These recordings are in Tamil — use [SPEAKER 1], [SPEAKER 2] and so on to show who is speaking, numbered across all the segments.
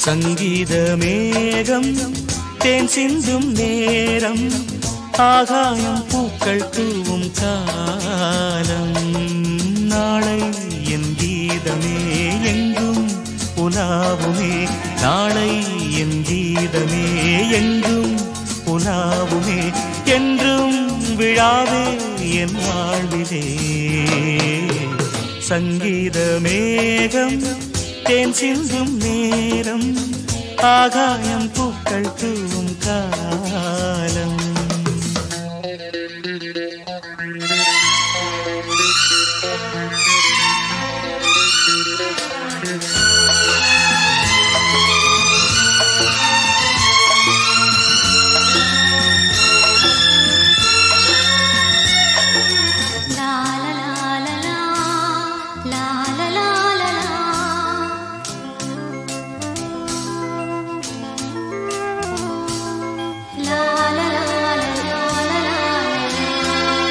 [SPEAKER 1] சங்கீத மேகம் தேன் சிந்தும் நேரம் ஆகாயம் பூக்கள் தூவும் காலம் நாளை என் கீதமே எங்கும் உலாவுமே நாளை என் கீதமே எங்கும் உலாவுமே என்றும் விழாவே என் வாழ்விலே சங்கீத மேகம் தேன் சிந்தும் நேரம் ஆகாயம் பூக்கள் தூவும் காலம்
[SPEAKER 2] லா லா லா லா லா லா லா லா லா லா லா லா லா லா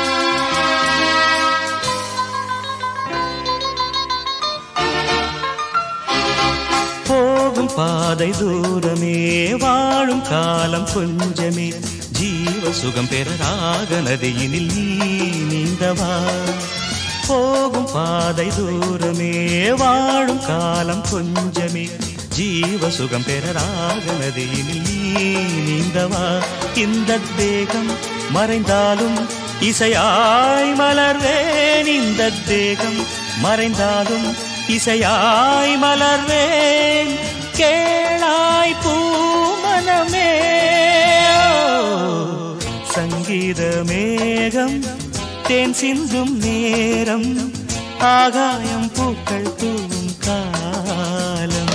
[SPEAKER 1] போகும் பாதை தூரமே வாழும் காலம் கொஞ்சமே ஜீவ சுகம் பெற ராக நதியினில் நீ நீந்தவா போகும் பாதை தூரமே வாழும் காலம் கொஞ்சமே ஜீவ சுகம் பெற ராக நதியினில் நீ நீந்தவா இந்த தேகம் மறைந்தாலும் இசையாய் மலர்வேன் இந்த தேகம் மறைந்தாலும் இசையாய் மலர்வேன் கேளாய் பூமனமே சங்கீத மேகம் தேன் சிந்தும் நேரம் ஆகாயம் பூக்கள் தூவும் காலம்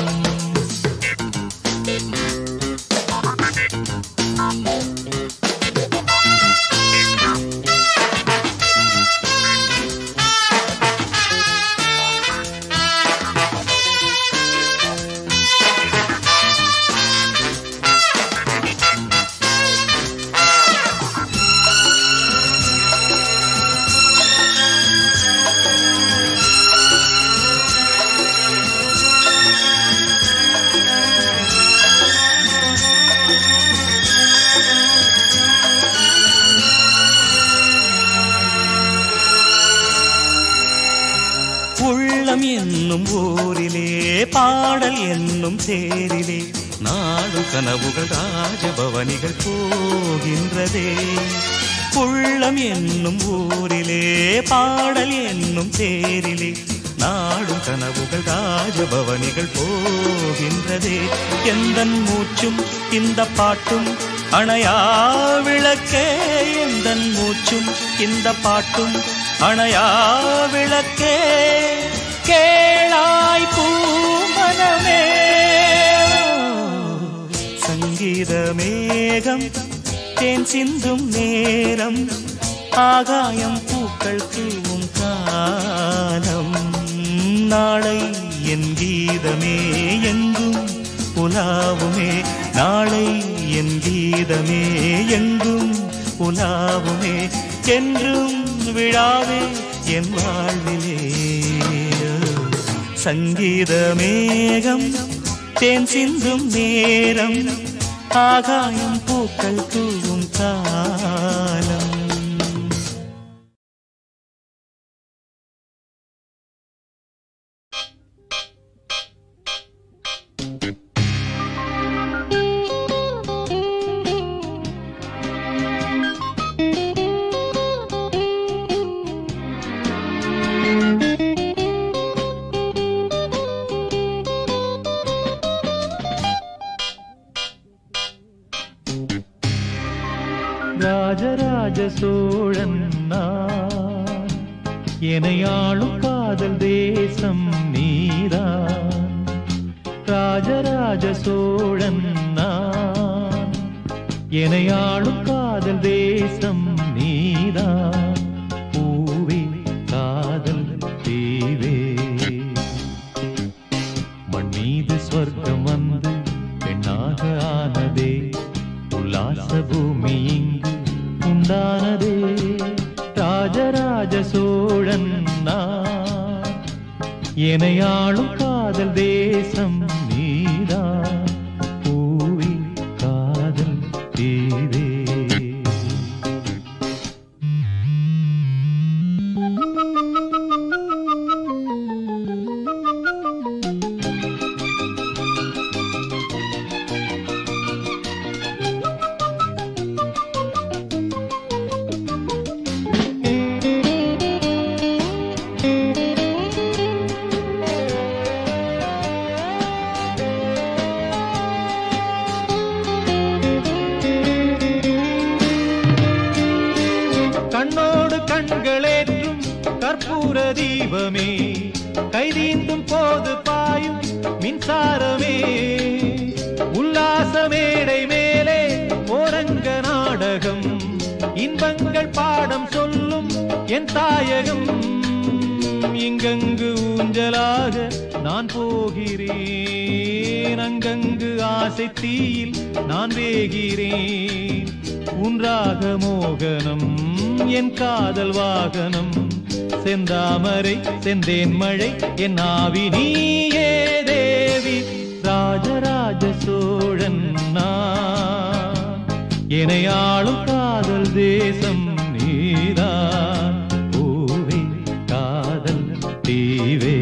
[SPEAKER 1] உள்ளம் என்னும் ஊரிலே பாடல் என்னும் தேரிலே நாடு கனவுகள் ராஜபவனிகள் போகின்றதே உள்ளம் என்னும் ஊரிலே பாடல் என்னும் தேரிலே நாடும் கனவுகள் ராஜபவனிகள் போகின்றதே எந்தன் மூச்சும் இந்த பாட்டும் அணையா விளக்கே எந்தன் மூச்சும் இந்த பாட்டும் அணையா விளக்கே கேளாய் பூமனமே சங்கீத மேகம் தேன் சிந்தும் நேரம் ஆகாயம் பூக்கள் தூவும் காலம் நாளை என் கீதமே எங்கும் உலாவுமே நாளை என் கீதமே எங்கும் உலாவுமே என்றும் விழாவே என் வாழ்விலே சங்கீத மேகம் தேன் சிந்தும் நேரம் ஆகாயம் பூக்கள் தூவும் காலம்
[SPEAKER 3] ராஜராஜ சோழன் நான் எனையாளும் காதல் தேசம் நீதான் ராஜராஜ சோழன் நான் எனையாளும் காதல் தேசம் நீதான் பூவே காதல் தீவே மண் மீது ஸ்வர்க்கம் வந்து பெண்ணாக ஆனதே உல்லாச பூமி இங்கு உண்டானதே ராஜராஜ சோழன் நான் எனையாளும் காதல் தேசம் நீதான் தெய்வமே கைதீண்டும் போது பாயும் மின்சாரமே உல்லாச மேடை மேலே ஓரங்க நாடகம் இன்பங்கள் பாடம் சொல்லும் என் தாயகம் இங்கங்கு ஊஞ்சலாக நான் போகிறேன் அங்கங்கு ஆசை தீயில் நான் வேகிறேன் உன்றாக மோகனம் என் காதல் வாகனம் செந்தாமரை செந்தேன் மழை என் ஆவி நீயே தேவி ராஜராஜ சோழன் நான் என்னை ஆளும் காதல் தேசம் நீதான் பூவே காதல் தீவே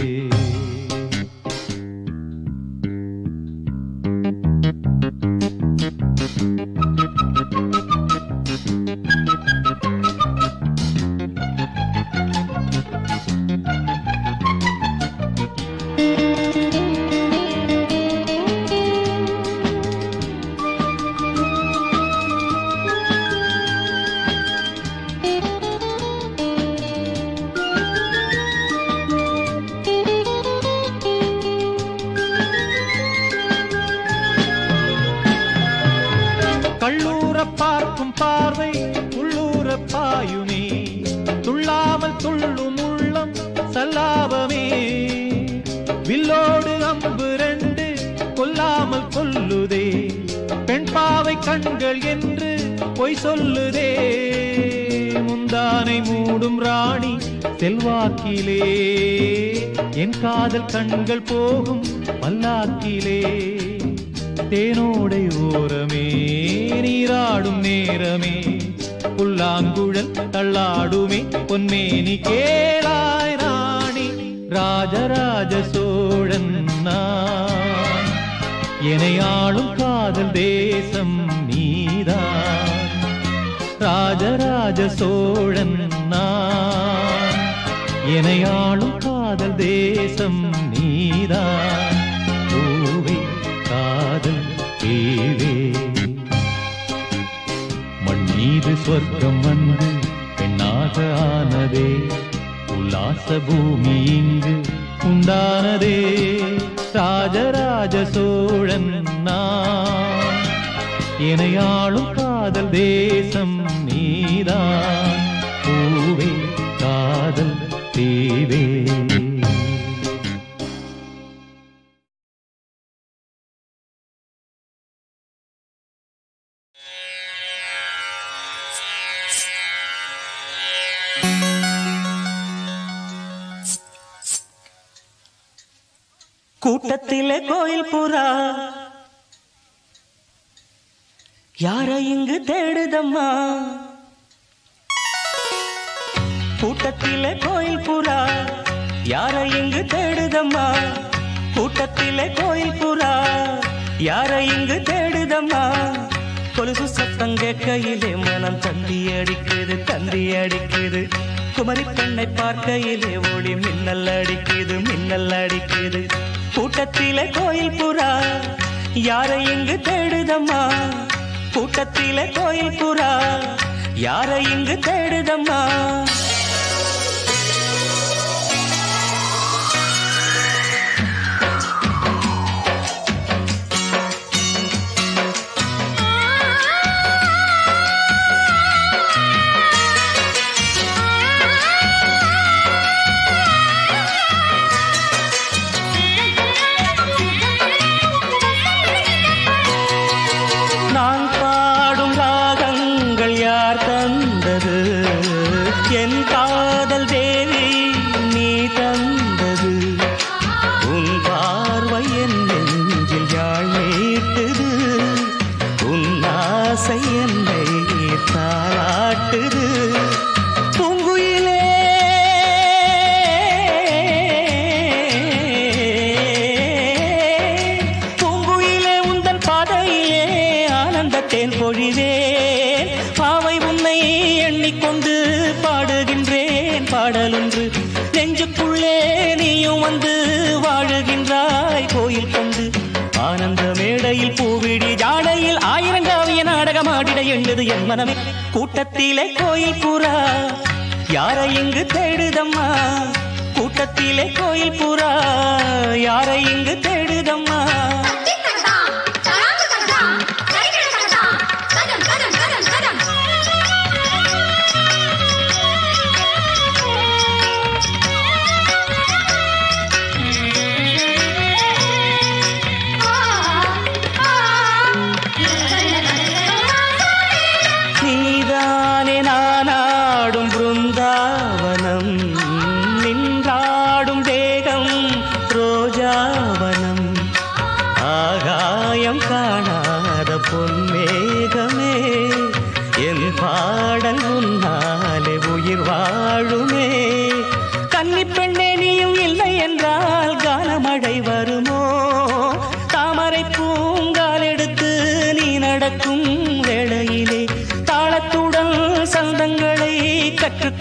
[SPEAKER 3] கள்ளூர பார்க்கும் பார்வை உள்ளூர பாயுமே துள்ளாமல் துள்ளும் உள்ளம் சல்லாபமே வில்லோடு அம்பு ரெண்டு கொல்லாமல் கொல்லுதே பெண் பாவை கண்கள் என்று பொய் சொல்லுதே முந்தானை மூடும் ராணி செல்வாக்கிலே என் காதல் கண்கள் போகும் பல்லாக்கிலே தேனோடை ஓரமே நீராடும் நேரமே புல்லாங்குழல் தள்ளாடுமே பொன்மேனி கேளாய் ராணி ராஜராஜ சோழன் நான் என்னை ஆளும் காதல் தேசம் நீதான் ராஜராஜ சோழன் நான் என்னை ஆளும் காதல் தேசம் நீதான் பூவே காதல் தேவே மண் மீது சொர்க்கம் வந்து பெண்ணாக ஆனதே உல்லாச பூமி இங்கு உண்டானதே ராஜராஜ சோழன் நான் என்னை ஆளும் காதல் தேசம் நீதான் பூவே காதல் தீவே
[SPEAKER 1] கூட்டத்திலே கோயில் புறா யார இங்கு தேடுதம்மா கூட்டத்திலே கோயில் புறா யார இங்கு தேடுதம்மா கூட்டத்திலே கோயில் புறா யார இங்கு தேடுதம்மா கொலுசு சத்தம் கேட்கையிலே மனம் தந்தி அடிக்குது தந்தி அடிக்குது குமரி பெண்ணை பார்க்கையிலே ஒளி மின்னல் அடிக்குது மின்னல் அடிக்குது கூட்டத்திலே கோயில் புறா யாரை இங்கு தேடுதம்மா கூட்டத்திலே கோயில் புறா யாரை இங்கு தேடுதம்மா நான் பாடும் ராகங்கள் யார் தந்தது என் காதல் தேவி நீ தந்தது உன் பார்வை என் நெஞ்சில் யாழ் மீட்டுது உன் ஆசை என்னை தாளாட்டுது பூங்குயிலே பூங்குயிலே உந்தன் பாதையிலே ஆனந்தத்தேன் பொழிவேன் பாவை உன்னை எண்ணிக்கொண்டு பாடுகின்றேன் பாடலொன்று நெஞ்சுக்குள்ளே நீயும் வந்து வாழுகின்றாய் கோயில் கொண்டு ஆனந்த மேடையில் பூவிடி ஜாடையில் ஆயிரங்காவிய நாடகமாடிட எண்ணுது என் மனமே கூட்டத்திலே கோயில் புறா யாரை இங்கு தேடுதம்மா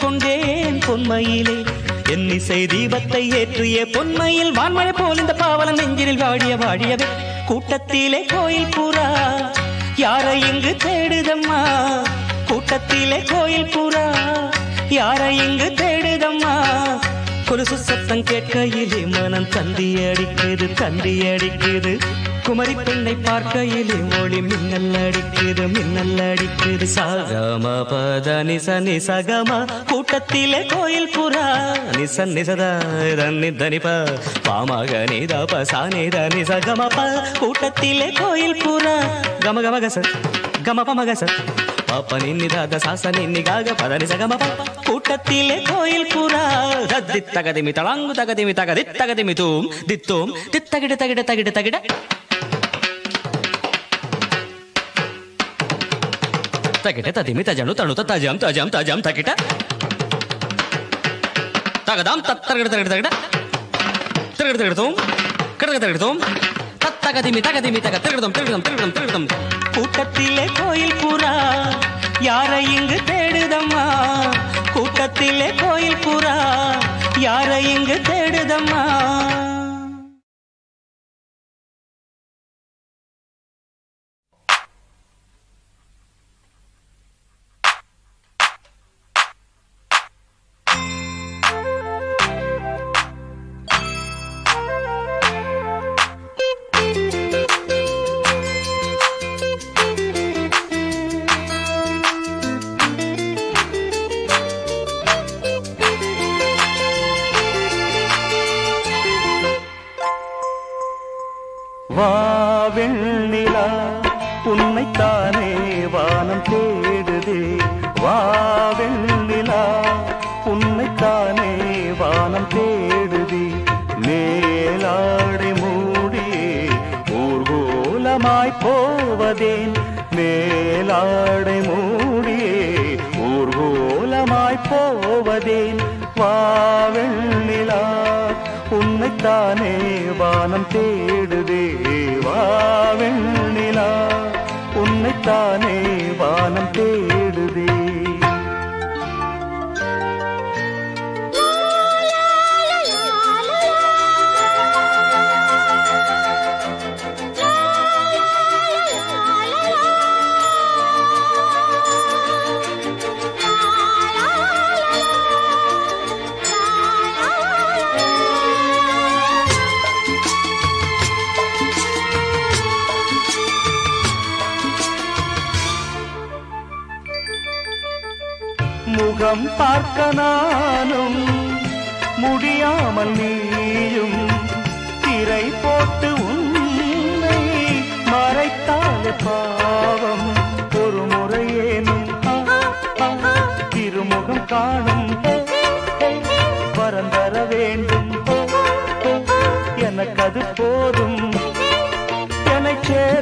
[SPEAKER 1] கொண்டேன் பொன்மையிலே என் இசை தீபத்தை ஏற்றிய பொன்மையில் வான்மழை போல் இந்த பாவலன் நெஞ்சினில் வாடிய வாடியவே கூட்டத்திலே கோயில் புறா யாரை இங்கு தேடுதம்மா கூட்டத்திலே கோயில் புறா யாரை இங்கு தேடுதம்மா கொலுசு சத்தம் கேட்கையிலே மனம் தந்தி அடிக்குது தந்தி அடிக்குது குமரி பெண்ணை பார்க்கையிலே மொழி மின்னல் அடிக்குது மின்னல் அடிக்குது சகம பத நிச நிசகம கூட்டத்திலே கோயில் புறா நிச நிசத தன்னி தனிப பாமக நித பசா நித நிசகம ப கூட்டத்திலே கோயில் புறா கம கம கச கம பம கச பாப்ப நின்னி தாத சாச நின்னி காக பத நிசகம ப கூட்டத்திலே கோயில் புறா தத்தி தகதிமி தளாங்கு தகதிமி தகதி தகதிமி தூம் தித்தோம் தித்தகிட தகிட தகிட தகிட తగిట తదిమి తజను తణుత తజం తజం తజం తగిట తగదాం తత్తరగడ తగడ తగడ తిరగడ తిరగడతాం కడగ తిరగడతాం தத்தகதிமி தகதிமி தக திருடம் திருடம் திருடம் திருடம் கூட்டத்திலே கோயில் புறா யாரை இங்கு தேடுதம்மா கூட்டத்திலே கோயில் புறா யாரை இங்கு தேடுதம்மா
[SPEAKER 4] வா வெண்ணிலா உன்னைத்தானே வானம் தேடுதே வா வெண்ணிலா உன்னைத்தானே வானம் தேடுதே மேலாடை மூடியே ஊர்கோலமாய் போவதேன் மேலாடை மூடியே ஊர்கோலமாய் போவதேன் வா வெண்ணிலா உன்னைத்தானே வானம் தேடுதே வா வெண்ணிலா உன்னைத்தானே வானம் தேடுதே முகம் பார்க்க நானும் முடியாமல் நீயும் திரை போட்டு உன்னை மறைத்தாலே பாவம் ஒரு முறையேனும் ஆ, ஆ, திருமுகம் காணும் வரந்தர வேண்டும் எனக்கு அது போதும் என்னை சேர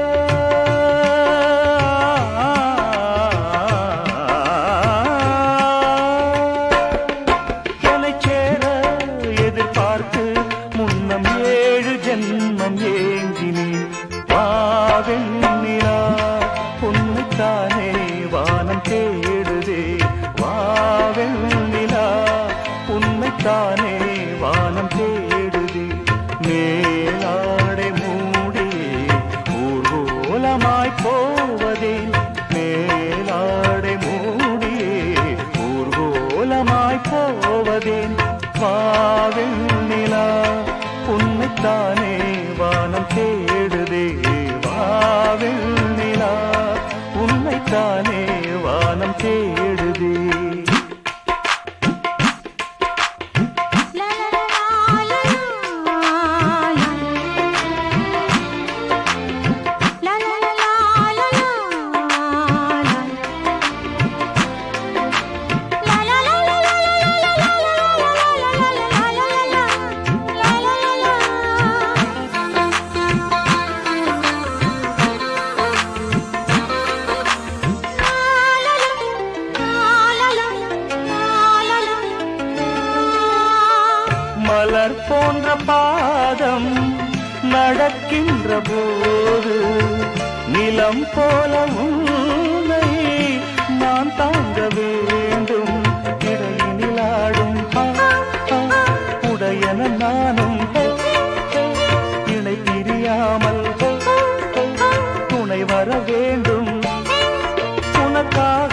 [SPEAKER 4] என்னை சேர எதிர்பார்த்து முன்னம் ஏழு ஜென்மம் ஏங்கினேன் வாவெண்ணிலா உன்னைத்தானே வானம் தேடுதே வாவெண்ணிலா உன்னைத்தானே வானம் தேடுதே மேலாடை மூடி ஊர்கோலமாய் போவதே மேலாடை மூடியே ஊர்கோலமாய் போவதேன் வாவெண்ணிலா உன்னைத்தானே வானம் தேடுதே வாவெண்ணிலா உன்னைத்தானே வானம் தேடுதே மலர் போன்ற பாதம் நடக்கின்ற போது நிலம் போல உன்னை நான் தாங்க வேண்டும் நானும் இணை பிரியாமல் துணை வர வேண்டும் உனக்காக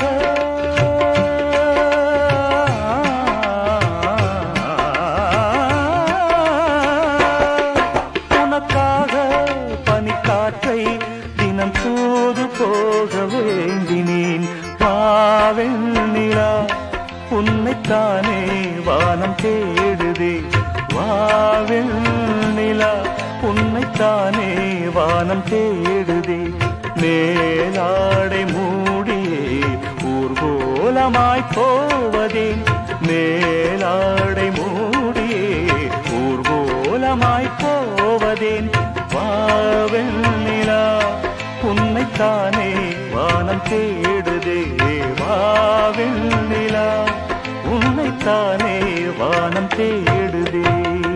[SPEAKER 4] உனக்காக பனிக்காற்றை தினம் தூது போக வேண்டினேன் பாவெண்ணிலா உன்னைத்தானே வானம் தேடுதே வாவெண்ணிலா உன்னைத்தானே வானம் தேடுதே மேலாடை மூடியே ஊர்கோலமாய் போவதே மேலாடை மூடியே ஊர்கோலமாய் போவதேன் வாவெண்ணிலா உன்னைத்தானே வானம் தேடுதே வாவெண்ணிலா உன்னைத்தானே வானம் தேடுதே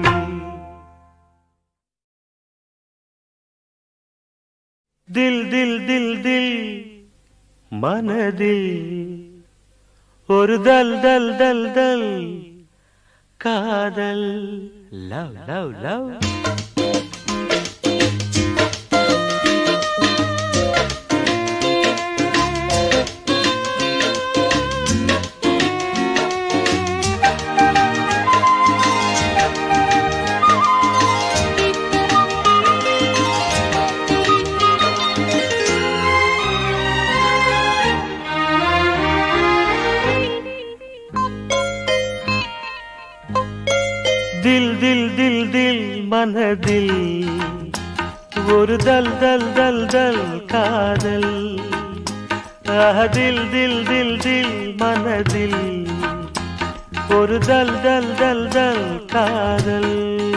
[SPEAKER 4] தில் தில் தில் தில் மனதில் ஒரு தல் தல் தல் தல் காதல் லவ் லவ் லவ் தில் தில் தில் தில் மனதில் ஒரு தல் தல் தல் தல் காதல் ஆஹ், தில் தில் தில் தில் மனதில் ஒரு தல் தல் தல் தல் காதல்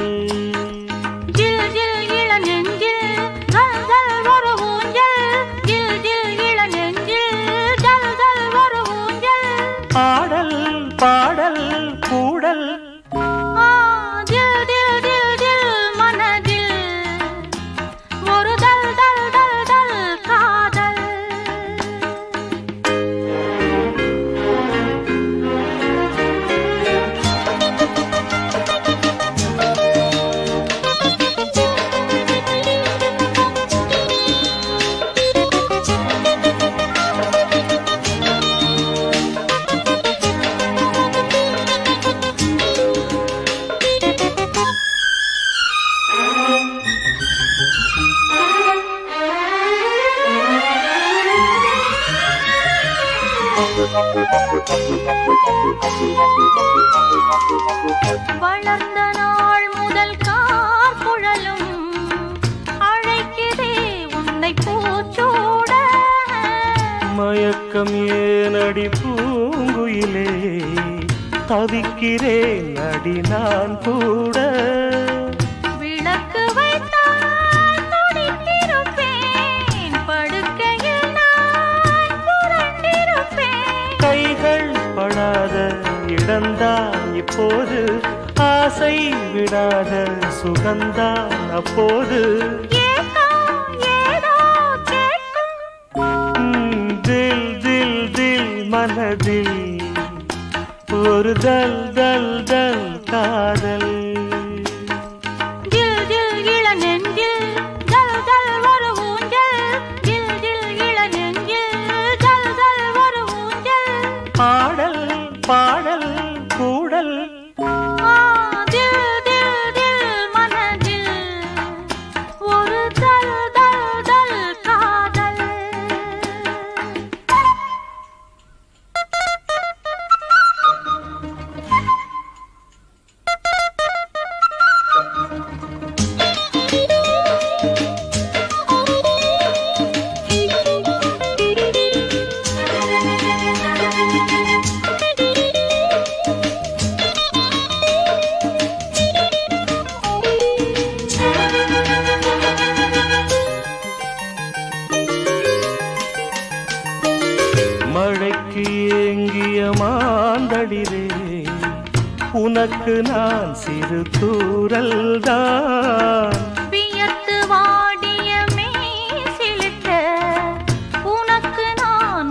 [SPEAKER 2] ஜில் ஜில் இள நெஞ்சில் ஜல் ஜல் ஒரு ஊஞ்சல் ஜில் ஜில் இள நெஞ்சில் ஜல் ஜல் ஒரு ஊஞ்சல்
[SPEAKER 4] ஆடல் பாடல் கூடல்
[SPEAKER 2] ஆ ஜில் ஜில் ஜில் ஜில் மனதில் ஒரு தல் தல் தல் தல் காதல் வளர்ந்த நாள் முதல் கார் குழலும் அழைக்கிறே உன்னை பூச்சூட
[SPEAKER 4] மயக்கம் ஏனடி பூங்குயிலே தவிக்கிறேன் அடி நான் கூட
[SPEAKER 2] விளக்கு வைத்தால் துடித்திருப்பேன் படுக்கையில் நான் புரண்டிருப்பேன்
[SPEAKER 4] கைகள் படாத இடந்தான் இப்போது ஆசை விடாத சுகந்தான் அப்போது
[SPEAKER 2] ஏதோ ஏதோ கேட்கும்
[SPEAKER 4] ம், தில் தில் தில் மனதில் ஒரு தல் தல் தல் காதல்
[SPEAKER 2] ஜில் ஜில் இள நெஞ்சில் ஜல் ஜல் ஒரு ஊஞ்சல் ஜில் ஜில் இள நெஞ்சில் ஜல் ஜல் ஒரு ஊஞ்சல்
[SPEAKER 4] பாடல் பாடல் கூடல்
[SPEAKER 2] ஆ தில் தில் தில் மனதில் ஒரு தல் தல் தல் காதல்
[SPEAKER 4] மழைக்கு ஏங்கிய மாந்தளிரே உனக்கு நான் சிறு தூரல் தான்
[SPEAKER 2] வியர்த்து வாடிய மேசிலிட்ட உனக்கு நான்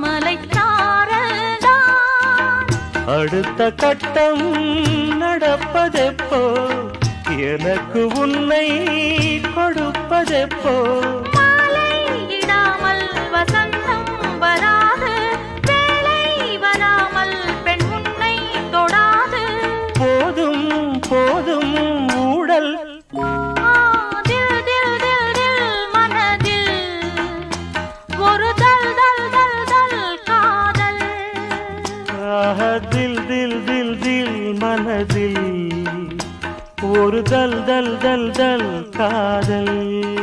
[SPEAKER 2] மலைச்சாரல்தான்
[SPEAKER 4] அடுத்த கட்டம் நடப்பதெப்போ எனக்கு உன்னை கொடுப்பதெப்போ
[SPEAKER 2] மாலை இடாமல் வசந்தம் வராது வேலை வராமல் பெண் உன்னை தொடாது
[SPEAKER 4] போதும் போதும் ஊடல்
[SPEAKER 2] ஆ, தில் தில் தில் தில் மனதில் ஒரு தல் தல் தல் தல் காதல்
[SPEAKER 4] ஆஹா, தில் தில் தில் தில் மனதில் ஒரு தல் தல் தல் தல் காதல்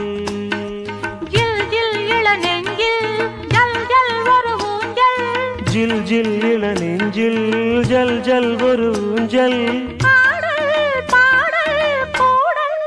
[SPEAKER 2] ஜில் ஜில் இள நெஞ்சில் ஜல் ஜல் ஒரு ஊஞ்சல்
[SPEAKER 4] ஜில் ஜில் இள நெஞ்சில் ஜல் ஜல் ஒரு ஊஞ்சல்
[SPEAKER 2] பாடல் பாடல் கூடல்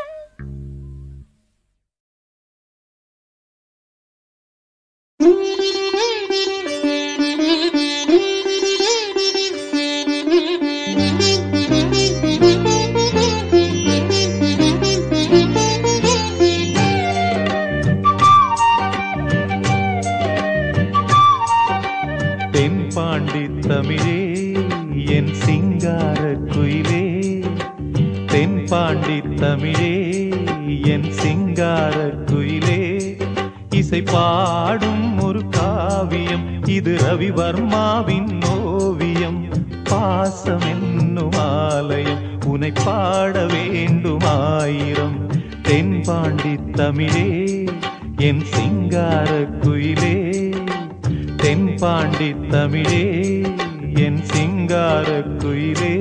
[SPEAKER 3] தென்பாண்டி தமிழே என் சிங்கார குயிலே தென்பாண்டி தமிழே என் சிங்கார குயிலே இசை பாடும் ஒரு காவியம் இது ரவிவர்மாவின் ஓவியம் பாசம் என்னும் ஆலயம் உனை பாட வேண்டும் ஆயிரம் தென்பாண்டி தமிழே என் சிங்கார குயிலே தென்பாண்டி தமிழே என் சிங்கார குயிலே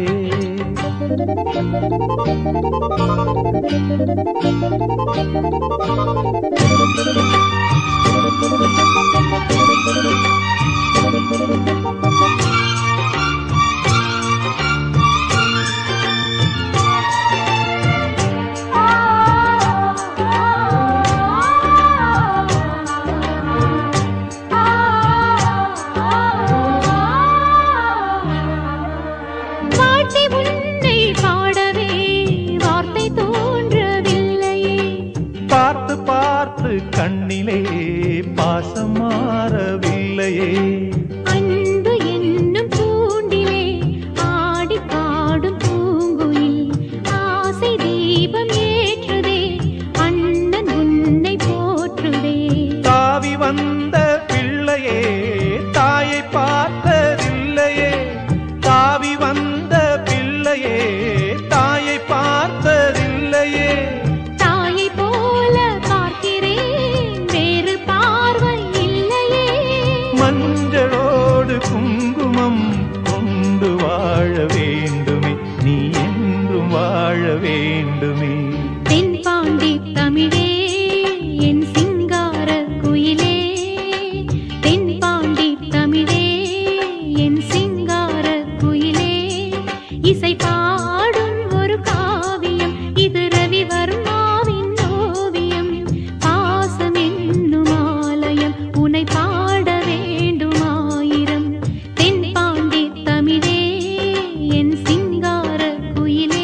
[SPEAKER 2] வாழ்த்தி உன்னை பாடவே வார்த்தை தோன்றவில்லையே
[SPEAKER 3] பார்த்து பார்த்து கண்ணிலே பாசம் மாறவில்லையே
[SPEAKER 2] அன்பு என்னும் தூண்டிலே ஆடி பாடும் பூங்குயில் ஆசை தீபம் ஏற்றுதே அண்ணன் உன்னை போற்றுதே
[SPEAKER 3] தாவி வந்த பிள்ளையே தாயை பார்த்ததில்லையே தாவி வந்த பிள்ளையே தாயை பார்த்ததில்லையே
[SPEAKER 2] தாயை போல பார்க்கிறேன் வேறு பார்வை இல்லையே
[SPEAKER 3] மஞ்சளோடு குங்குமம் கொண்டு வாழ வேண்டுமே நீ என்றும் வாழ வேண்டுமே
[SPEAKER 2] தென்பாண்டி தமிழே என் சிங்கார குயிலே தென்பாண்டி தமிழே என் சிங்கார குயிலே இசை பாடும் ஒரு காவியம் இது ரவிவர்மாவின் ஓவியம் பாசம் என்னும் ஆலயம் உனை பாட வேண்டும் ஆயிரம் தென்பாண்டி தமிழே என் சிங்கார குயிலே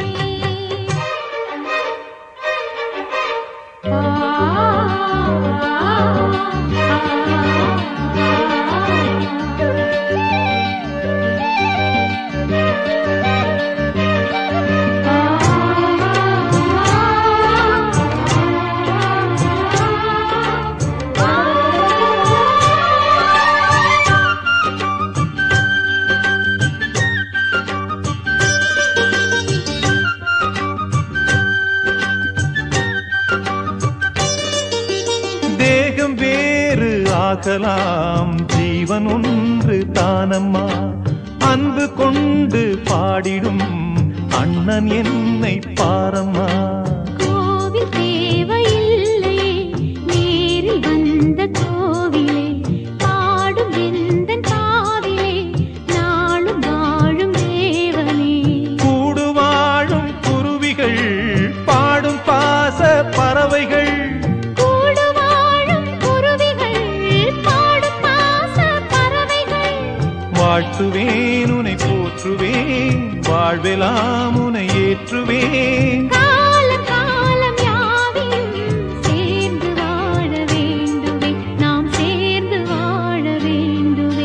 [SPEAKER 3] தேகம் வேறு ஆகலாம் ஜீவன் ஒன்று தானம்மா அன்பு கொண்டு பாடிடும் அண்ணன் என்னை பாரம்மா
[SPEAKER 2] கோவில் தேவையில்லையே நேரில் வந்த கோவிலே பாடும் எந்தன் காவிலே நாளும் வாழும் தேவனே
[SPEAKER 3] கூடு வாழும் குருவிகள் பாடும் பாச பறவைகள்
[SPEAKER 2] கூடு வாழும் குருவிகள் பாடும் பாச பறவைகள்
[SPEAKER 3] வாழ்த்துவேன் உனை போற்றுவேன் வாழ்வெல்லாம் உனை ஏற்றுவேன்
[SPEAKER 2] காலம் காலம் யாவையும் சேர்ந்து வாழ வேண்டுவே நாம் சேர்ந்து வாழ வேண்டுவே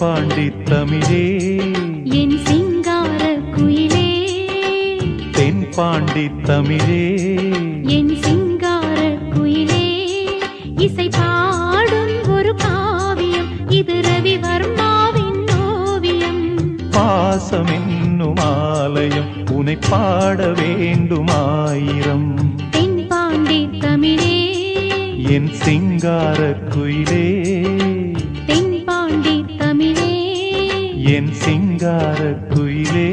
[SPEAKER 3] தென்பாண்டி தமிழே
[SPEAKER 2] என் சிங்கார குயிலே
[SPEAKER 3] தென் தென்பாண்டி தமிழே
[SPEAKER 2] என் சிங்கார குயிலே இசை பாடும் ஒரு காவியம் இது ரவிவர்மாவின் ஓவியம்
[SPEAKER 3] பாசம் என்னும் ஆலயம் உனை பாட வேண்டுமாயிரம்
[SPEAKER 2] தென்பாண்டி தமிழே
[SPEAKER 3] என் சிங்கார குயிலே
[SPEAKER 2] தென்பாண்டி தமிழே
[SPEAKER 3] என் சிங்கார குயிலே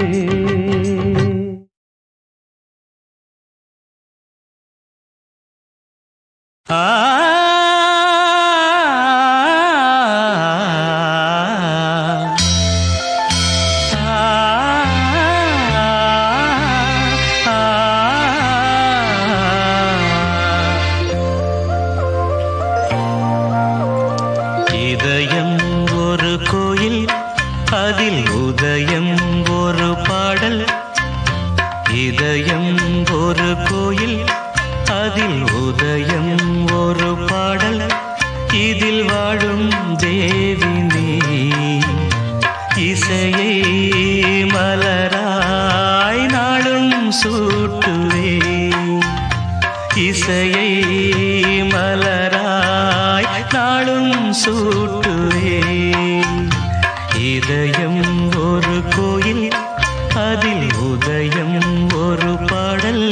[SPEAKER 1] ஆ இதயம் ஒரு கோயில் அதில் உதயம் ஒரு பாடல் இதயம் ஒரு கோயில் அதில் உதயம் ஒரு பாடல் இதில் வாழும் தேவி நீ இசையை மலராய் நாளும் சூட்டுவே இசையை மலராய் நாளும் சூட்டுவே இதயம் ஒரு கோயில் அதில் உதயம் ஒரு பாடல்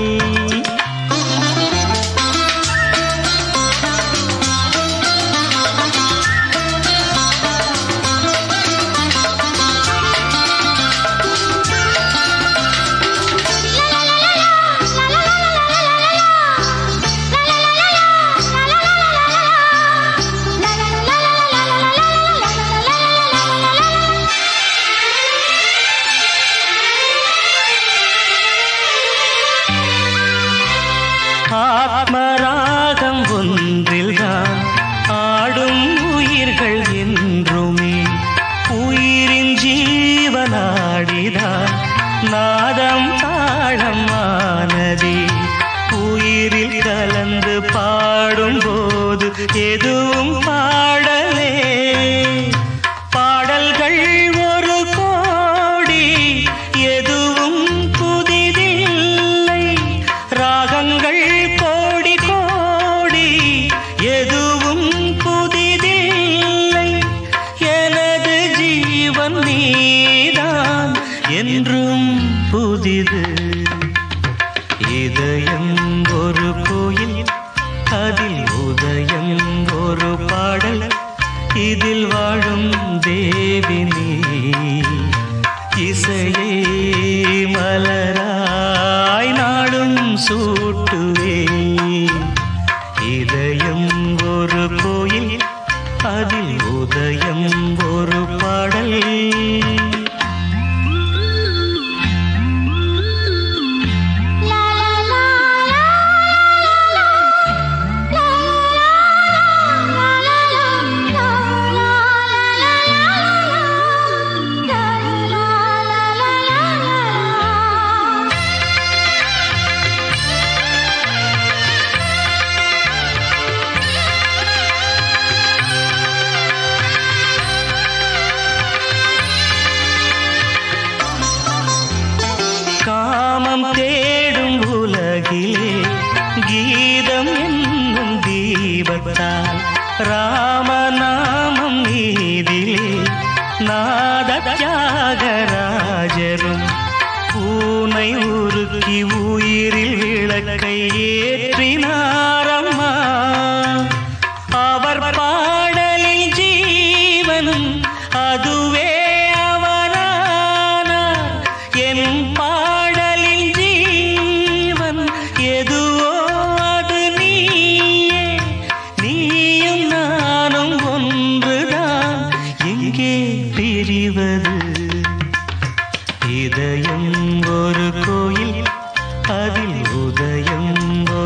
[SPEAKER 1] ஆத்மராகம் ஒன்றில்தான் ஆடும் உயிர்கள் என்றுமே உயிரின் ஜீவனாடிதான் நாதம் தாளம் ஆனதே உயிரில் கலந்து பாடும்போது எதுவும் பாடலே பாடல்கள் ஒரு கோடி எதுவும் புதிதில்லை ராகங்கள் கோடி கோடி எதுவும் புதிதில்லை எனது ஜீவன் நீதான் என்றும் புதிது இதயம் ஒரு கோயில் அதில் உதயம் ஒரு பாடல் இதில் வாழும் தேவி நீ இசையை மலராய் நாடும் சூட்டுவே இதயம் ஒரு கோயில் அதில் உதயம் ஒரு பாடல் காமம் தேடும் உலகிலே கீதம் என்னும் தீபத்தால் ராமநாமம் நீதிலே நாத தியாகராஜரும் பூனை உருக்கி உயிரில் விளக்கை ஏற்றினாரம்மா அவர் பாடலில் ஜீவனும் அதுவே அவரானார் என் பாடலில் ஜீவன் எதுவோ அது நீயே நீயும் நானும் ஒன்றுதான் எங்கே பிரிவது இதயம் ஒரு கோயில் அதில் உதயம்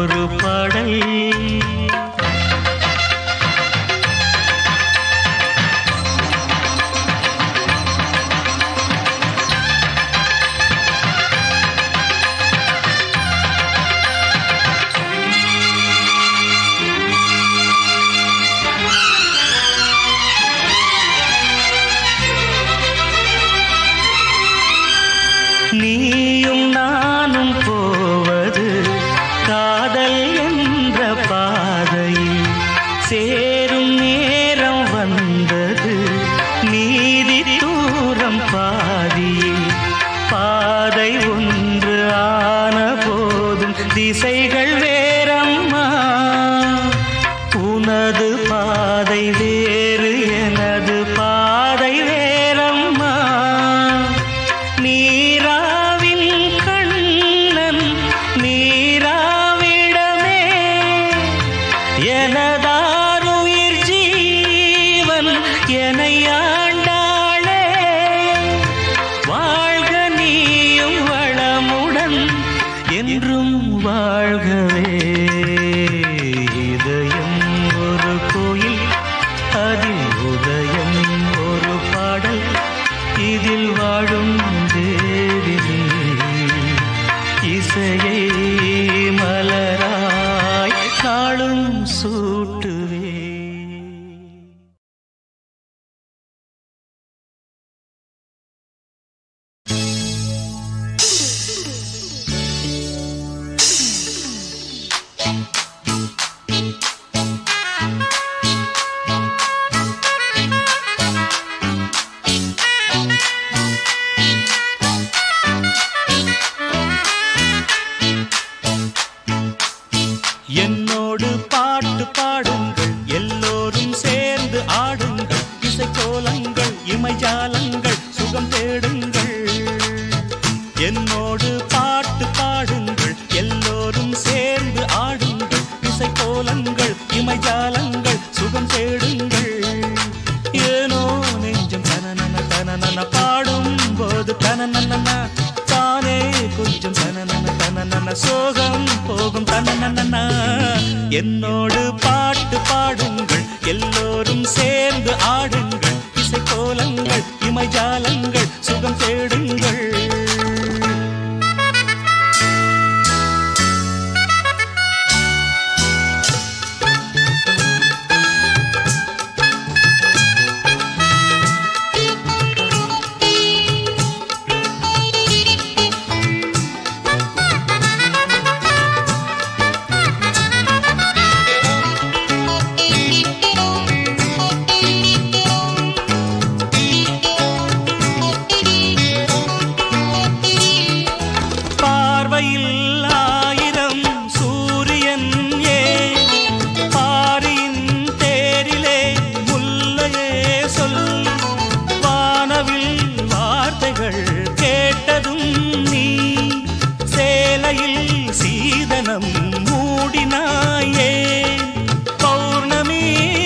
[SPEAKER 1] திசைகள் வேறம்மா உனது பாதை வேறு எனது பாதை வேறம்மா நீராவின் கண்ணன் நீராவிடமே எனதாருயிர் ஜீவன் என்னை ஆண்டாளே வாழ்க நீயும் வளமுடன் என்றும் வாழ்கவே இதயம் ஒரு கோயில் அதில் உதயம் ஒரு பாடல் இதில் வாழும் தேவி நீ. இசையை மலராய் நாளும் சூட்டுவே என்னோடு பாட்டு பாடுங்கள் எல்லோரும் சேர்ந்து ஆடுங்கள் இசைக்கோலங்கள் இமைஜாலங்கள் சுகம் தேடுங்கள் என்னோடு பாட்டு பாடுங்கள் எல்லோரும் சேர்ந்து ஆடுங்கள் இசைக்கோலங்கள் இமைஜாலங்கள் சுகம் தேடுங்கள் ஏனோ நெஞ்சம் தனனன தனனன பாடும் போது தனனன தானே கொஞ்சம் தனனன தனனன சோகம் போகும் தனனன என்னோடு பாட்டு பாடுங்கள் எல்லோரும் சேர்ந்து ஆடுங்கள் இசைக்கோலங்கள் இமைஜாலங்கள் சுகம் தேடுங்கள் பார்வையில் ஆயிரம் சூரியன் ஏ பாரியின் தேரிலே முல்லையே சொல் வானவில் வார்த்தைகள் கேட்டதும் நீ சேலையில் சீதனம் மூடினாயே பௌர்ணமி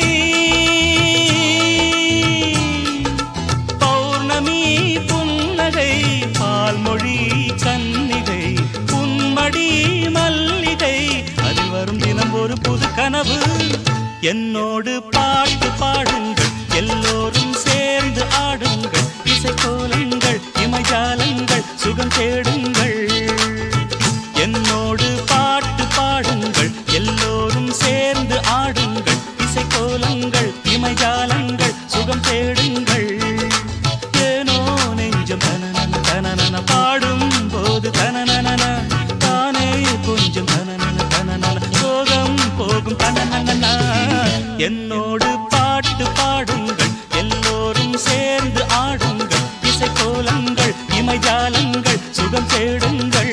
[SPEAKER 1] பௌர்ணமி புன்னகை பால்மொழி கன்னிகை புன்மடி மல்லிகை அதில் வரும் தினம் ஒரு புது கனவு என்னோடு பாட்டு பாடுங்கள் எல்லோரும் சேர்ந்து ஆடுங்கள் இசைக்கோலங்கள் இமைஜாலங்கள் சுகம் தேடுங்கள் என்னோடு பாட்டு பாடுங்கள் எல்லோரும் சேர்ந்து ஆடுங்கள் இசைக்கோலங்கள் இமைஜாலங்கள் சுகம் தேடுங்கள் ஏனோ நெஞ்சம் தனனன தனனன பாடும் போது தனனன தானே கொஞ்சம் தனனன தனனன சோகம் போகும் தனனன என்னோடு பாட்டு பாடுங்கள் எல்லோரும் சேர்ந்து ஆடுங்கள் இசைக்கோலங்கள் இமைஜாலங்கள் சுகம் தேடுங்கள்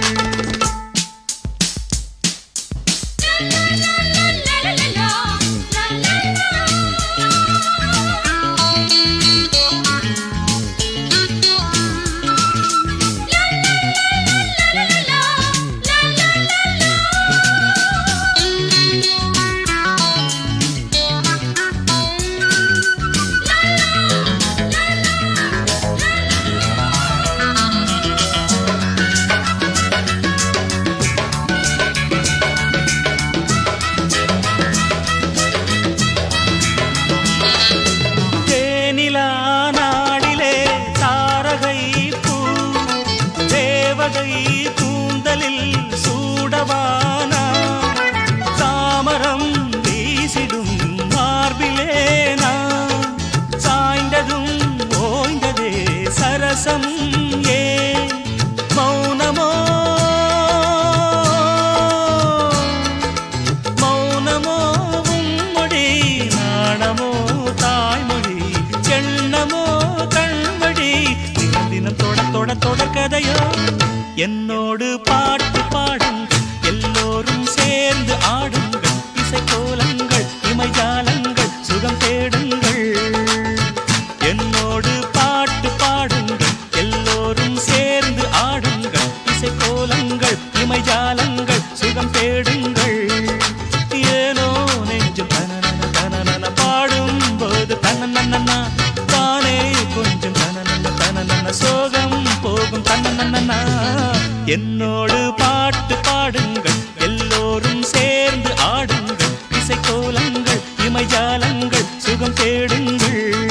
[SPEAKER 1] தேனிலா நாடிலே தாரகை பூ தேவகை கூந்தலில் சூடவானா தாமரம் வீசிடும் மார்பிலே நான் சாய்ந்ததும் ஓய்ந்ததே சரசம் ஏ மௌனமோ மௌனமோ உம்மொழி நாணமோ தாய்மொழி எண்ணமோ கண்மொழி தினம் தினம் தொட தொட தொட கதையோ என்னோடு பாட்டு பாடுங்கள் தேடுங்கள் இமைஜாலங்கள் சுகம் தேடுங்கள் ஏனோ நெஞ்சம் தனனன தனனன பாடும் போது தன்னன்னா தானே கொஞ்சம் தனனன தனனன சோகம் போகும் தன்னன்னா என்னோடு பாட்டு பாடுங்கள் எல்லோரும் சேர்ந்து ஆடுங்கள் இசைக்கோலங்கள் இமைஜாலங்கள் சுகம் தேடுங்கள்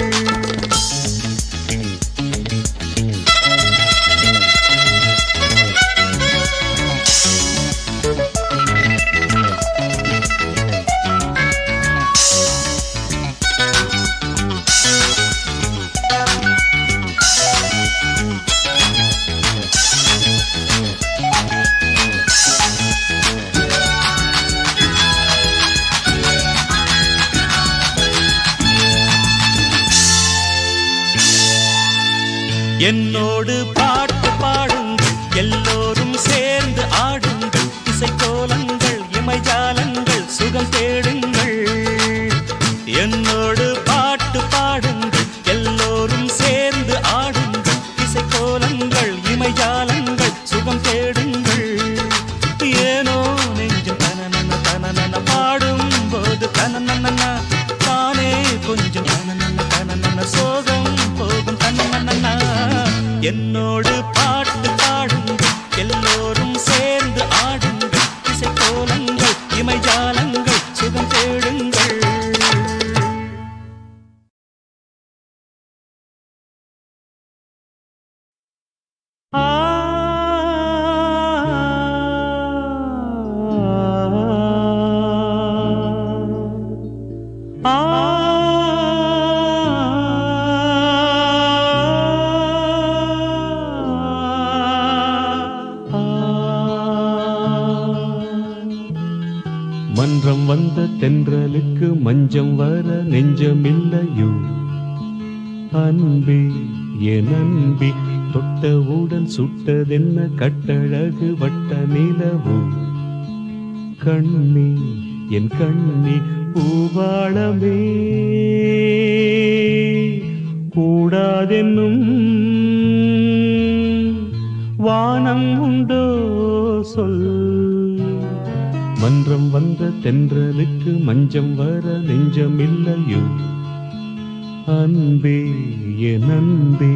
[SPEAKER 1] என்னோடு பாட்டு பாடுங்கள் எல்லோரும் சேர்ந்து ஆடுங்கள் இசைக்கோலங்கள் இமைஜாலங்கள் சுகம் தேடுங்கள் என்னோடு பாட்டு பாடுங்கள் எல்லோரும் சேர்ந்து ஆடுங்கள் இசைக்கோலங்கள் இமைஜாலங்கள் சுகம் தேடுங்கள் ஏனோ நெஞ்சம் தனனன தனனன பாடும் போது தனனன தானே கொஞ்சம் தனனன தனனன சோகம் போகும் தன்னன்னா என்னோடு பாட்டு பாடுங்கள் எல்லோரும் சேர்ந்து ஆடுங்கள் இசைக்கோலங்கள் இமைஜாலங்கள் சுகம் தேடுங்கள்
[SPEAKER 3] மன்றம் வந்த தென்றலுக்கு மஞ்சம் வர நெஞ்சமில்லையோ அன்பே என் அன்பே தொட்டவுடன் சுட்டதென்ன கட்டழகு வட்ட நிலவோ கண்ணே என் கண்ணே பூவாளமே கூடாதென்னும் வானம் உண்டோ சொல் மன்றம் வந்த தென்றலுக்கு மஞ்சம் வர நெஞ்சமில்லையோ அன்பே என் அன்பே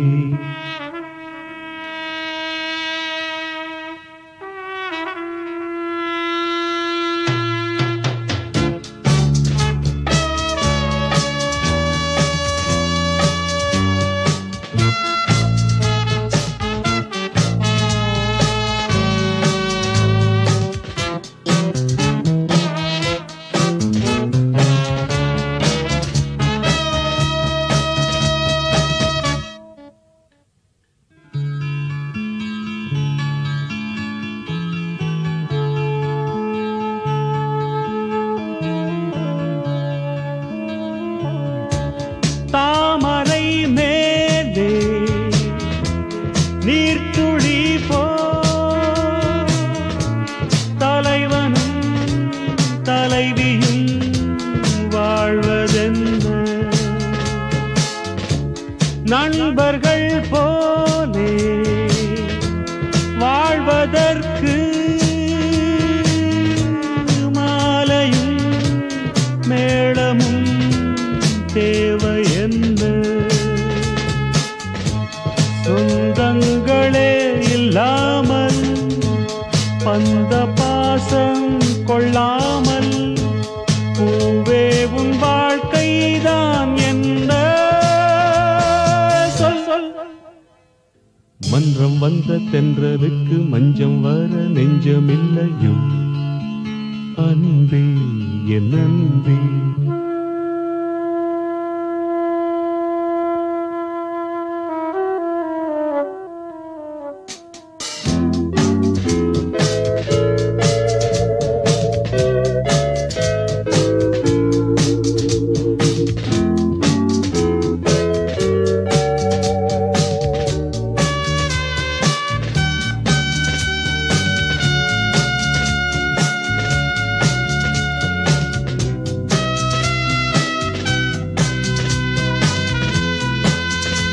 [SPEAKER 3] தாமரை மேலே நீர்த்துளி போ தலைவனும் தலைவியும் வாழ்வதென்ன நண்பர்கள் போலே வாழ்வதற்கு மாலையும் மேளமும் தேவை என்ன சொந்தங்களே இல்லாமல் பந்த பாசம் கொள்ளாமல் பூவே உன் வாழ்க்கைதான் என்ன சொல் சொல் மன்றம் வந்த தென்றலுக்கு மஞ்சம் வர நெஞ்சமில்லையோ அன்பே என் அன்பே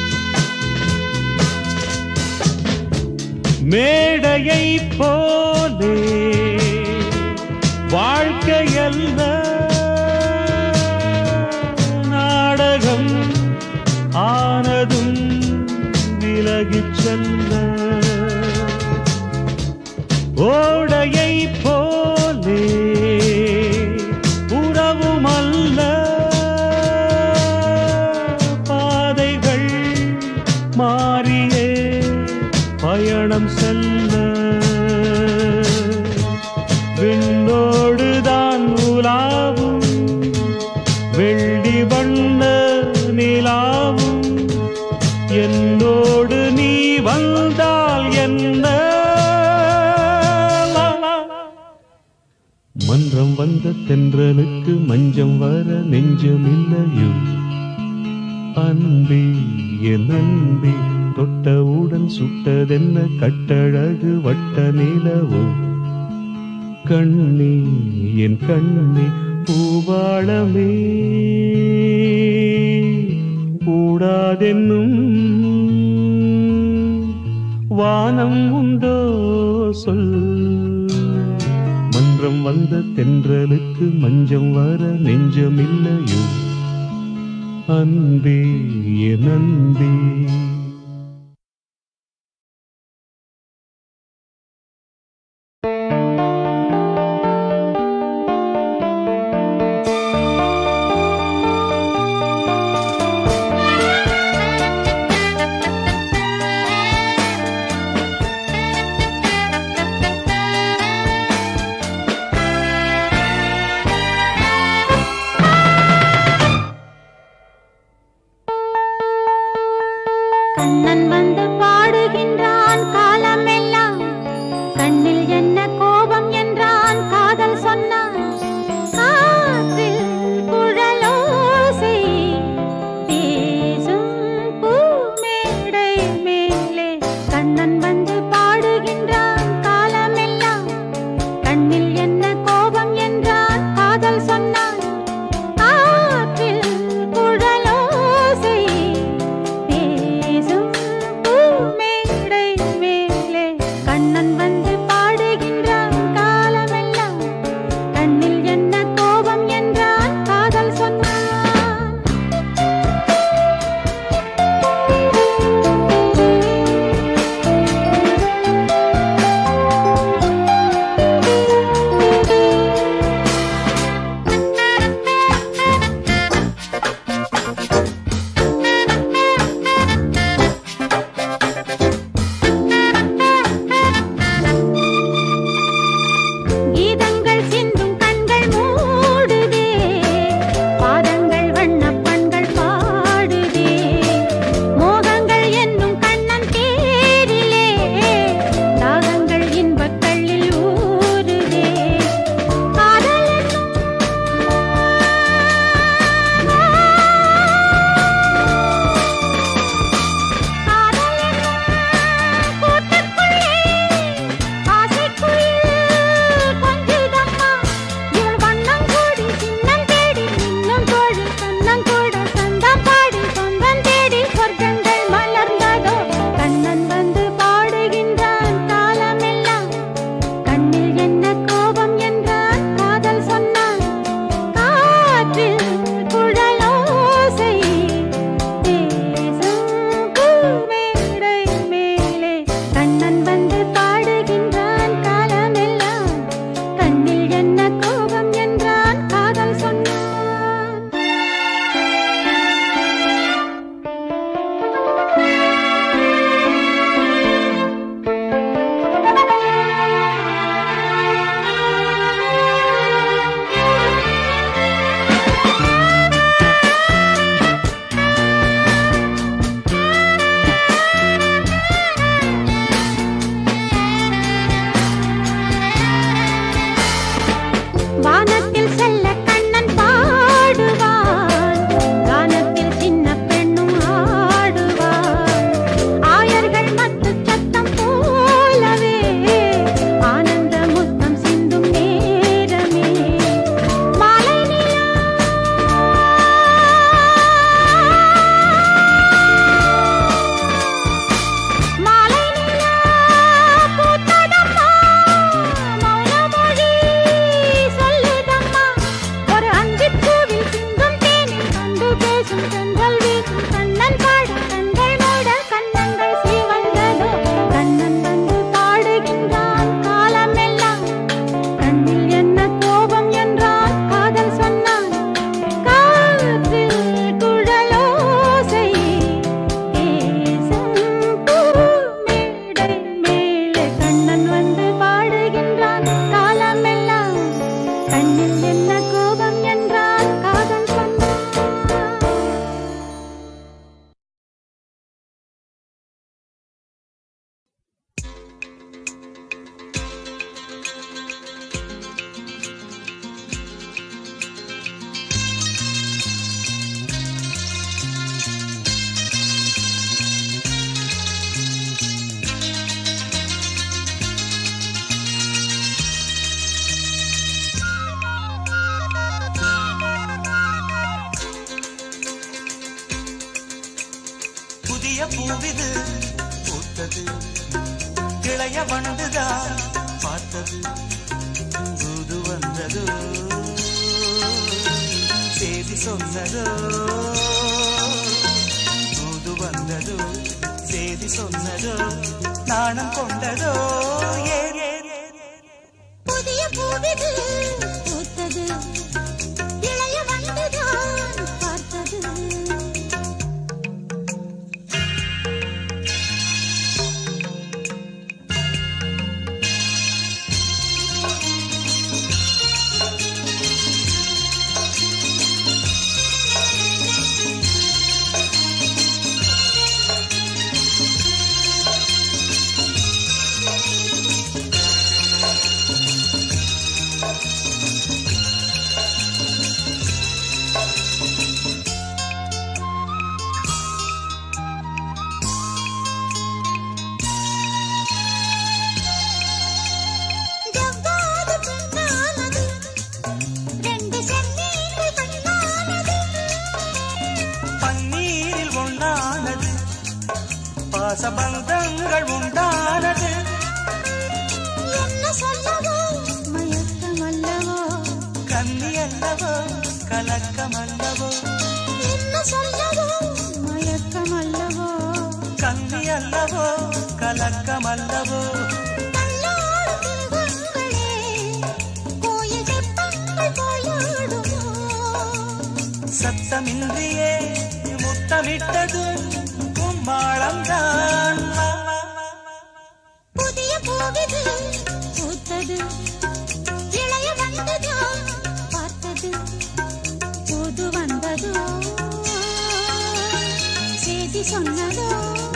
[SPEAKER 3] மேடையை போல மழையை போலே உறவுமல்ல பாதைகள் மாறியே பயணம் செல்ல விண்ணோடுதான் உலாவும் வெள்ளி வண்ண நிலாவும் என்னோடு நீ வந்தால் என்ன மன்றம் வந்த தென்றலுக்கு மஞ்சம் வர நெஞ்சமில்லையோ அன்பே என் அன்பே தொட்டவுடன் சுட்டதென்ன கட்டழகு வட்ட நிலவோ கண்ணே என் கண்ணே பூவாளமே கூடாதென்னும் வானம் உண்டோ சொல் மன்றம் வந்த தென்றலுக்கு மஞ்சம் வர நெஞ்சமில்லையோ அன்பே என் அன்பே
[SPEAKER 2] கண்ணன் வந்து பாடுகின்றான் காலமெல்லாம் கண்ணில் என்ன கோபம் என்றான் காதல் சொன்னான் காற்றில் குழலோசை பேசும் பூமேடை மேலே கண்ணன் வந்து பாடுகின்றான் காலமெல்லாம் கண்ணில் என்ன கோபம் என்றான் காதல் சொன்னான் காற்றில் குழலோசை பேசும் பூமேடை மேலே கண்ணன் வந்து பாடுகின்றான் காலமெல்லாம் கண்ணில் என்ன கோபம் என்றான் காதல் சொன்னான்
[SPEAKER 5] பூவிது பூத்தது இளைய வண்டுதான் பார்த்தது தூது வந்ததோ செய்தி சொன்னதோ தூது வந்ததோ செய்தி சொன்னதோ நாணம் கொண்டதோ ஏன் ஏன்
[SPEAKER 2] புதிய பூவிது பூத்தது இளைய வண்டுதான் பார்த்தது ஜவ்வாது பெண்ணானது ரெண்டு செம்மீன்கள் கண்ணானது
[SPEAKER 5] பன்னீரில் ஒன்றானது பாசபந்தங்கள் உண்டானது
[SPEAKER 2] என்ன சொல்லவோ மயக்கம் அல்லவோ
[SPEAKER 5] கன்னி அல்லவோ கலக்கம் அல்லவோ
[SPEAKER 2] என்ன சொல்லவோ மயக்கம் அல்லவோ
[SPEAKER 5] கன்னி அல்லவோ கலக்கம் அல்லவோ
[SPEAKER 2] கண்ணோடு திருகங்களே கோயில் தெப்பங்கள் போயாடுமோ
[SPEAKER 5] சத்தமின்றியே முத்தமிட்டதும் கும்மாளம்தான்
[SPEAKER 2] புதிய பூவிது பூத்தது இளைய வந்ததோ பார்த்தது புது வந்ததோ செய்தி சொன்னதோ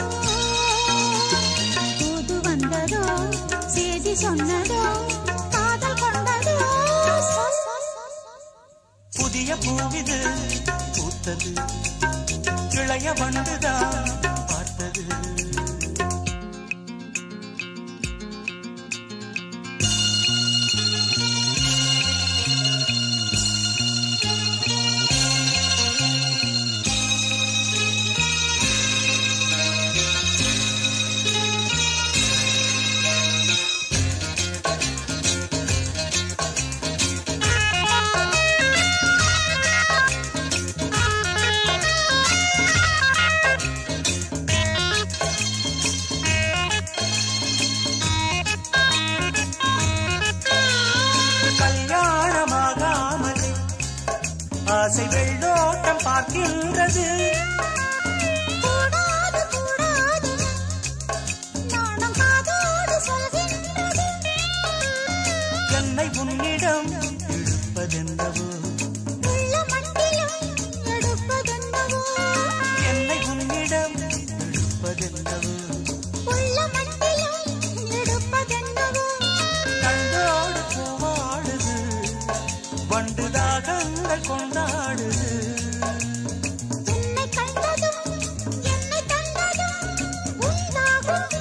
[SPEAKER 2] புது வந்ததோ செய்தி சொன்னதோ காதல் கொண்டதோ
[SPEAKER 5] புதிய பூவிது பூத்தது இளைய வண்டுதான் பார்த்தது கல்யாணமாகாமலே ஆசை வெள்ளோட்டம் பார்க்கின்றது
[SPEAKER 2] கூடாது கூடாது நாணம் காதோடு சொல்கின்றது
[SPEAKER 5] என்னை உன்னிடம் இழுப்பதென்னவோ
[SPEAKER 2] உள்ள மண்டிலும் எடுப்பதென்னவோ
[SPEAKER 5] என்னை உன்னிடம் இழுப்பதென்னவோ
[SPEAKER 2] உள்ள மண்டிலும் எடுப்பதென்னவோ
[SPEAKER 5] கண்டோடு பூவாடுது வண்டு தாகங்கள் கொண்டாடுது
[SPEAKER 2] உன்னை கண்டதும் என்னை கண்டதும் உண்டாகும்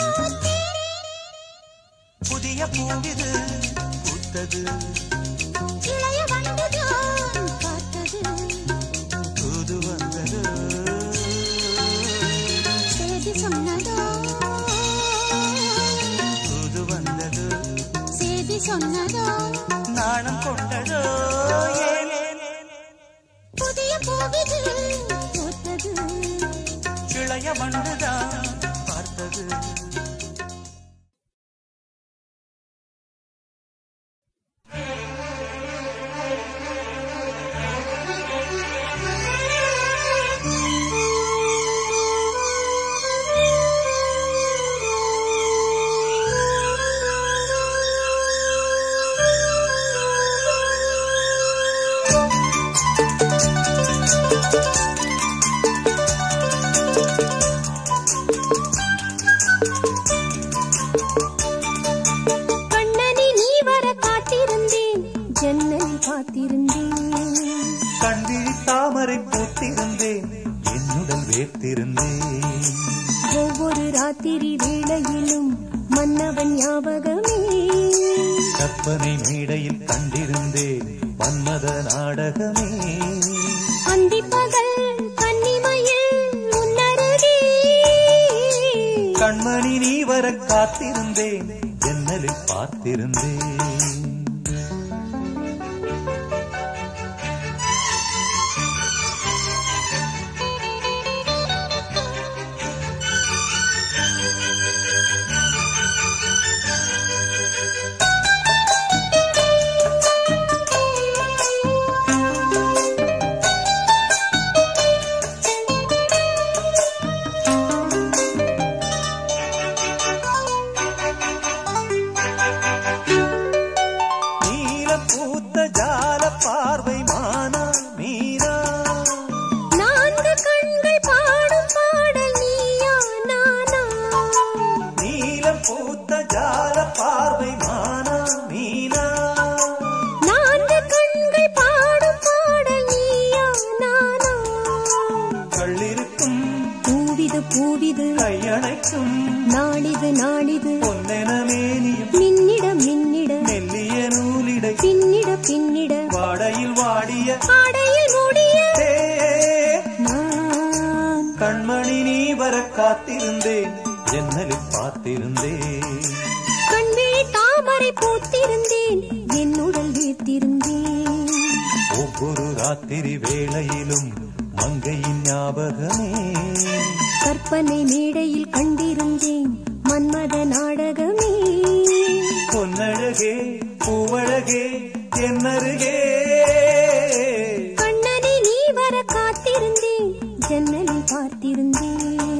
[SPEAKER 5] புதிய பூவிது பூத்தது
[SPEAKER 2] இளைய வண்டுதான் பார்த்தது
[SPEAKER 5] தூது வந்தது
[SPEAKER 2] செய்தி சொன்னதோ
[SPEAKER 5] தூது வந்தது
[SPEAKER 2] செய்தி சொன்னதோ
[SPEAKER 5] நாணம் கொண்டதோ ஏன் ஏன், ஏன்?
[SPEAKER 2] புதிய பூவிது பூத்தது
[SPEAKER 5] இளைய வண்டுதான் பார்த்தது
[SPEAKER 2] கண்ணனி நீ வர காத்திருந்தேன் ஜன்னல் காத்திருந்தேன்
[SPEAKER 5] கண்ணில் தாமரை பூத்திருந்தேன் என்னுடன் வேர்த்திருந்தேன்
[SPEAKER 2] ஒவ்வொரு ராத்திரி வேளையிலும் மன்னவன் ஞாபகமே
[SPEAKER 5] கற்பனை மேடையில் கண்டிருந்தேன் மன்மத நாடகமே
[SPEAKER 2] அந்திப்பகல் கன்னிமையில் உன்னருகே
[SPEAKER 5] காத்திருந்தேன் ஜன்னலில் பார்த்திருந்தேன் நீல பூத்த ஜால பார்வை மானா மீனா
[SPEAKER 6] நான்கு கண்கள் பாடும் பாடல் நீயா நானா
[SPEAKER 5] நீலம் பூத்த ஜால பார்வை மானா மீனா
[SPEAKER 6] நான்கு கண்கள் பாடும் பாடல் நீயா நானா
[SPEAKER 5] கள்ளிருக்கும்
[SPEAKER 6] பூவிது பூவிது
[SPEAKER 5] கையணைக்கும்
[SPEAKER 6] நாளிது நாளிது
[SPEAKER 5] பொன்னென மேனியும்
[SPEAKER 6] மின்னிட மின்னிட
[SPEAKER 5] மெல்லிய நூலிடை
[SPEAKER 6] பின்னிட பின்னிட
[SPEAKER 5] வாடையில் வாடிய
[SPEAKER 6] ஆடையில் மூடிய
[SPEAKER 5] தே
[SPEAKER 6] நான்
[SPEAKER 5] கண்மணி நீ வர காத்திருந்தேன் ஜன்னலில் பார்த்திருந்தேன்
[SPEAKER 6] கண்விழி தாமரை பூத்திருந்தேன் என் உடல் வீர்த்திருந்தேன்
[SPEAKER 5] ஒவ்வொரு ராத்திரி வேளையிலும் மங்கையின் ஞாபகமே
[SPEAKER 6] கற்பனை மேடையில் கண்டிருந்தேன் மன்மத நாடகமே
[SPEAKER 5] பொன்னழகே பூவழகே என்னருகே
[SPEAKER 6] கண்ணனை நீ வர காத்திருந்தேன் ஜன்னலில் பார்த்திருந்தேன்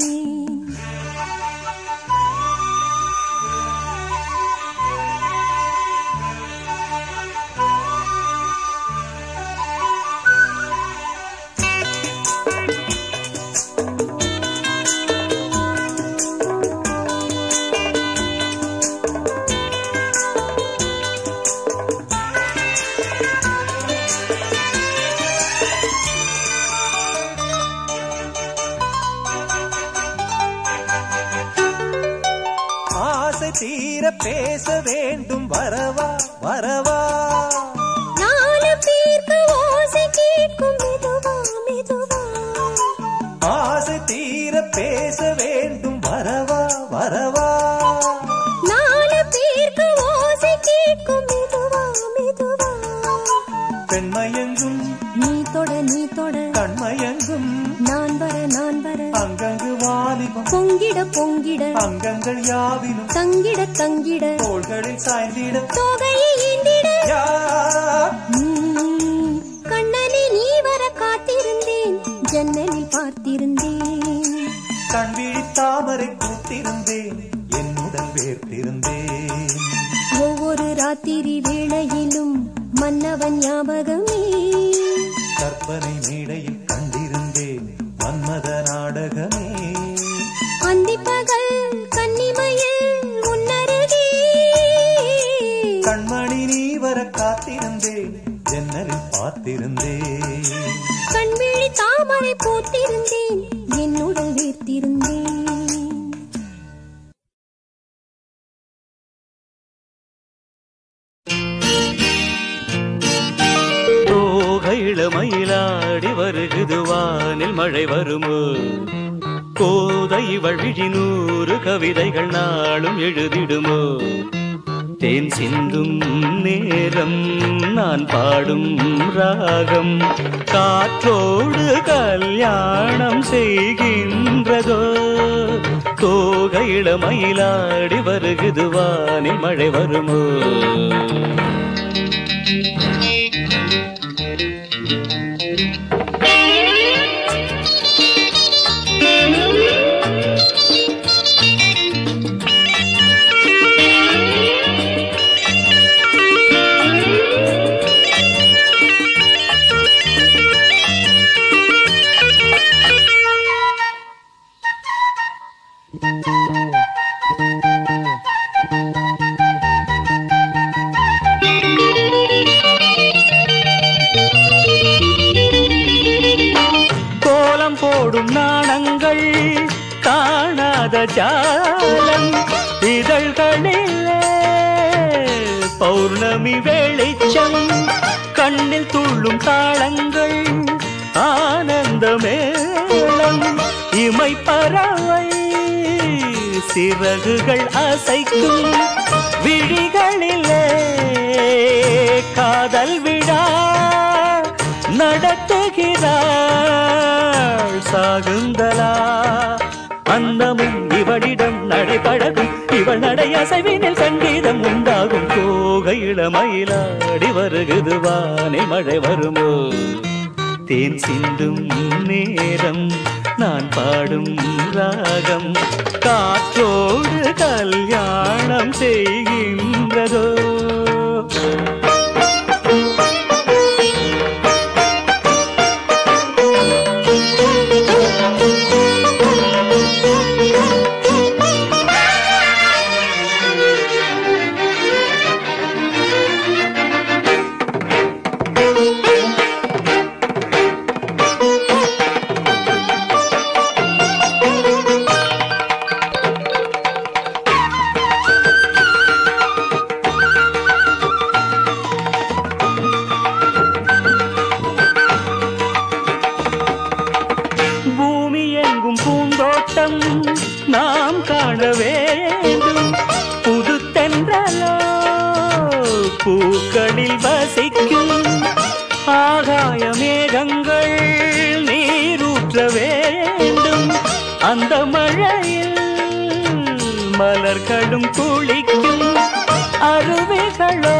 [SPEAKER 5] ஆசை தீர பேச வேண்டும் வரவா வரவா
[SPEAKER 6] நாலு பேருக்கு ஓசை கேட்கும் மெதுவா மெதுவா
[SPEAKER 5] ஆசை தீர பேச வேண்டும் வரவா வரவா
[SPEAKER 6] நாலு பேருக்கு ஓசை கேட்கும் மெதுவா மெதுவா
[SPEAKER 5] பெண்மயங்கும்
[SPEAKER 6] நீ தொட நீ தொட
[SPEAKER 5] கண்மயங்கும்
[SPEAKER 6] நான் வர நான் வர
[SPEAKER 5] அங்கங்கு வாலிபம்
[SPEAKER 6] பொங்கிட பொங்கிட
[SPEAKER 5] அங்கங்கள் யாவினும்
[SPEAKER 6] தங்கிட தங்கிட
[SPEAKER 5] தோள்களில் சாய்ந்திட
[SPEAKER 6] தொகையை ஈண்டிட
[SPEAKER 5] யார்
[SPEAKER 6] உம், கண்ணனை நீ வர காத்திருந்தேன் ஜன்னலில் பார்த்திருந்தேன்
[SPEAKER 5] கண்விழி தாமரை பூத்திருந்தேன் என்னுடன் வேர்த்திருந்தேன்
[SPEAKER 6] ஒவ்வொரு ராத்திரி வேளையிலும் மன்னவன் ஞாபகமே
[SPEAKER 5] கற்பனை மேடையில் கண்டிருந்தேன் மன்மத நாடகமே
[SPEAKER 6] அந்திப்பகல் கன்னிமையில் உன்னருகே
[SPEAKER 5] கண்மணி நீ வர காத்திருந்தேன் ஜன்னலில் பார்த்திருந்தேன்
[SPEAKER 6] கண்விழி தாமரை பூத்திருந்தேன் என்னுடன் வீர்த்திருந்தேன்
[SPEAKER 1] தோகை இளமயிலாடி வருகுது வானில் மழை வருமோ கோதை இவள் விழி நூறு கவிதைகள் நாளும் எழுதிடுமோ தேன் சிந்தும் நேரம் நான் பாடும் ராகம் காற்றோடு கல்யாணம் செய்கின்றதோ தோகை இளமயிலாடி வருகுது வானில் மழை வருமோ கோலம் போடும் நாணங்கள் காணாத ஜாலம் இதழ்களிலே பௌர்ணமி வெளிச்சம் கண்ணில் துள்ளும் தாளங்கள் ஆனந்த மேளம் இமை பறவை சிறகுகள் அசைக்கும் விழிகளிலே காதல் விழா நடத்துகிறாள் சாகுந்தலா அந்தமும் இவளிடம் நடைபழகும் இவள் நடை அசைவினில் சங்கீதம் உண்டாகும் கோகை இளமயிலாடி வருகுது வானில் மழை வருமோ தேன் சிந்தும் நேரம் நான் பாடும் ராகம் காற்றோடு கல்யாணம் செய்கின்றதோ பூமி எங்கும் பூந்தோட்டம் நாம் காண வேண்டும் புது தென்றலோ பூக்களில் வசிக்கும் ஆகாய மேகங்கள் நீரூற்ற வேண்டும் அந்த மழையில் மலர்களும் குளிக்கும் அருவிகளோ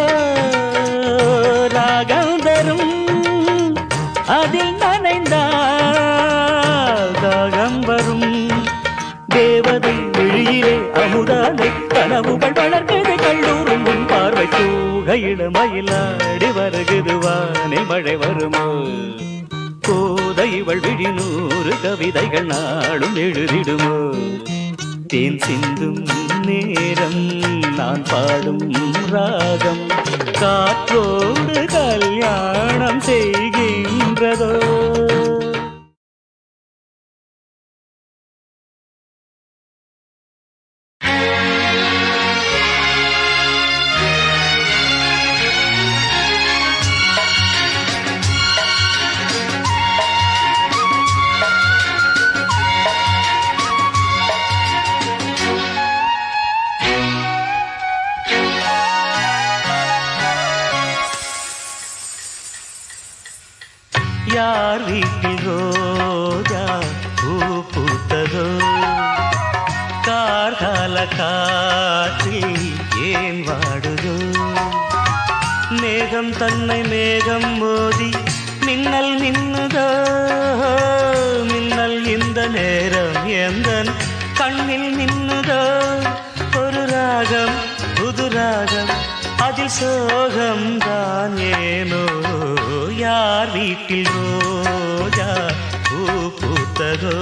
[SPEAKER 1] ராகம் தரும் அதில் நனைந்தால் தாகம் வரும் தேவதை விழியிலே அமுதானை கனவுகள் வளர்க்குது கல்லூரும் உன் பார்வை தூகையிட மயிலாடி வருகுது வானில் மழை வருமோ கோதை இவள் விழி நூறு கவிதைகள் நாளும் எழுதிடுமோ தேன் சிந்தும் நேரம் நான் பாடும் ராகம் காற்றோடு கல்யாணம் செய்கின்றதோ யார் வீட்டில் ரோஜா பூ பூத்ததோ கார்கால காற்றில் ஏன் வாடுதோ மேகம் தன்னை மேகம் மோதி மின்னல் மின்னுதோ மின்னல் இந்த நேரம் எந்த கண்ணில் மின்னுதோ ஒரு ராகம் புது ராகம் அதில் சோகம் தான் ஏனோ யார் வீட்டில் ரோஜா பூ பூத்ததோ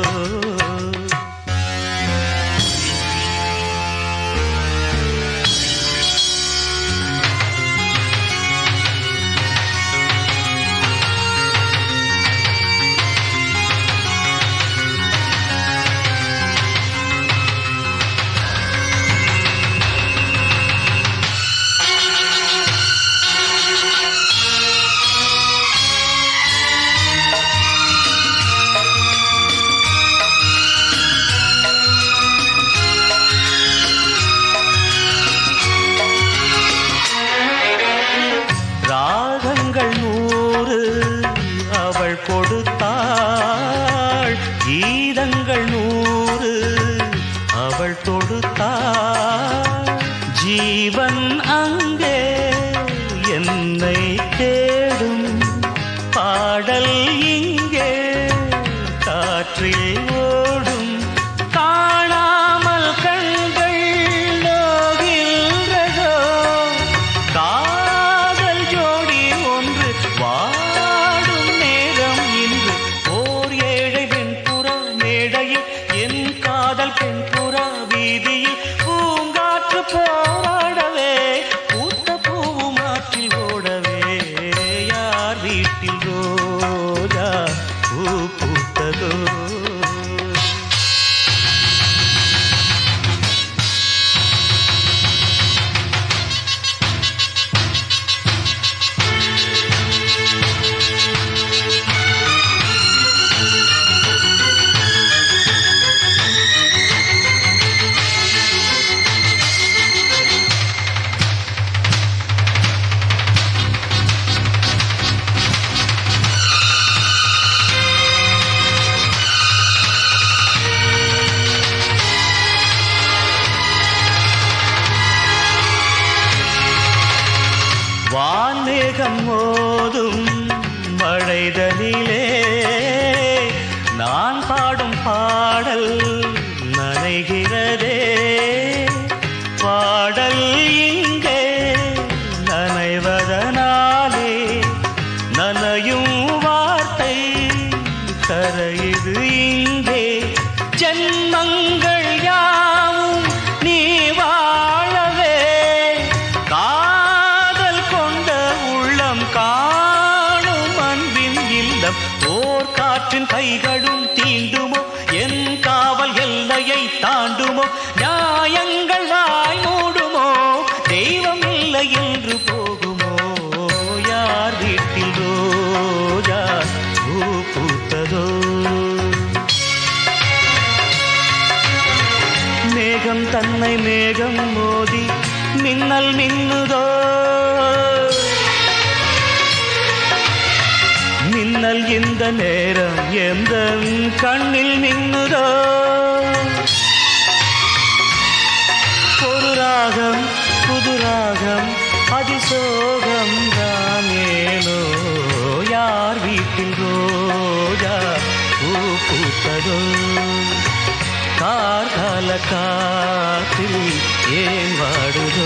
[SPEAKER 1] மேகம் மோதும் மழைதலிலே நான் பாடும் பாடல் நனைகிறதே பாடல் இங்கே நனைவதனாலே நனையும் வார்த்தை கரையுது இங்கே ஜென்மங்கள் யாவும் நீ வாழவே காதல் கொண்ட உள்ளம் காணும் அன்பின் இல்லம் ஓர் காற்றின் கைகளும் தீண்டுமோ என் காவல் எல்லையை தாண்டுமோ நியாயங்கள் வாய் மூடுமோ தெய்வம் இல்லை என்று போகுமோ யார் வீட்டில் ரோஜா பூ பூத்ததோ மேகம் தன்னை மேகம் மோதி மின்னல் மின்னுதோ மின்னல் இந்த நேரம் எந்த கண்ணில் மின்னுதோ ஒரு ராகம் புது ராகம் அதிசோகம் தான் ஏனோ யார் வீட்டில் ரோஜா பூ பூத்ததோ கார்கால காற்றில் ஏன் வாடுதோ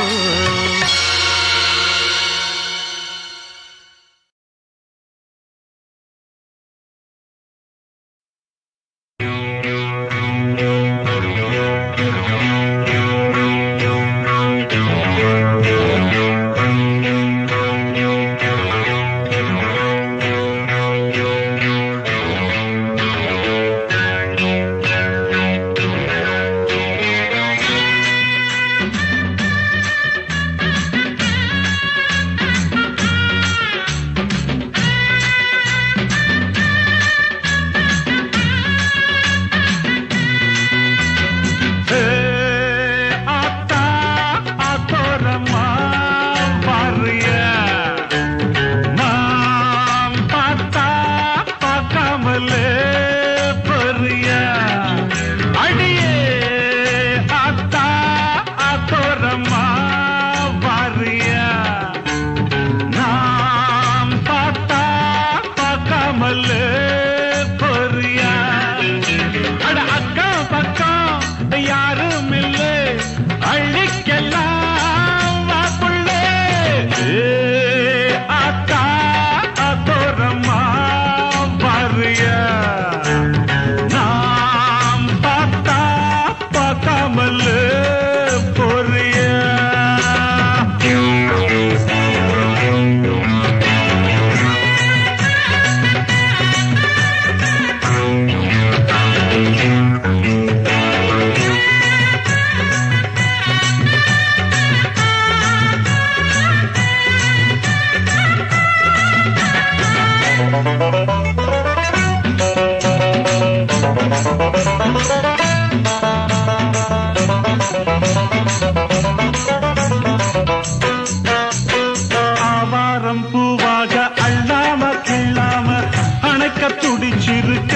[SPEAKER 3] ஆத்தா ஆத்தோரமா பாரியா நாம் பார்த்தா பார்க்காமலே பொரியா அடியே ஆத்தா ஆத்தோரமா பாரியா நாம் பார்த்தா பார்க்காமலே பொரியா அட அக்கம் பக்கம் யாரும் இல்லை அள்ளிக்கெல்லாம் வாப்புள்ளே ஆத்தா அத்தோரமா பாரியா நாம் பார்த்தா பார்க்காமல் பொரியா ஆவாரம் பூவாக அள்ளாம கிள்ளாம அணைக்க துடிச்சிருக்க